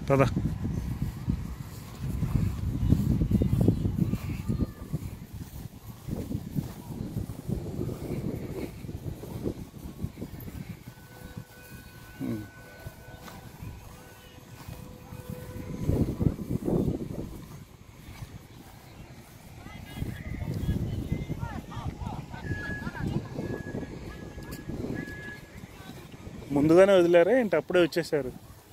పద ఉమ్. ముందుగానే వదిలేరా ఏంటి అప్పుడే వచ్చేసారు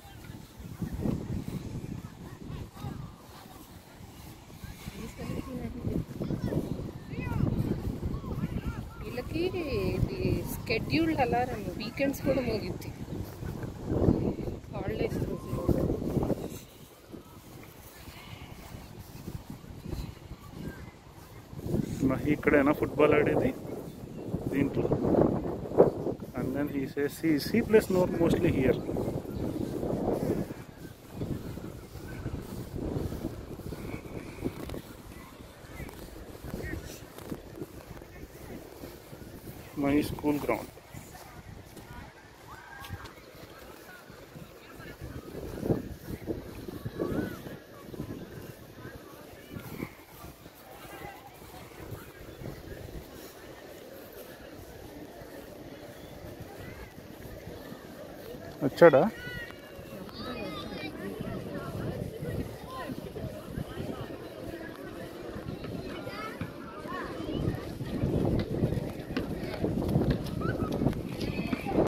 వీళ్ళకి ఇది స్కెడ్యూల్డ్ అలారం వీకెండ్స్ కూడా మోగిద్ది హాలిడేస్ రోజుల్లో మహి ఇక్కడైనా ఫుట్బాల్ ఆడేది దీంట్లో and then he say see see place nor mostly here my school ground వచ్చాడా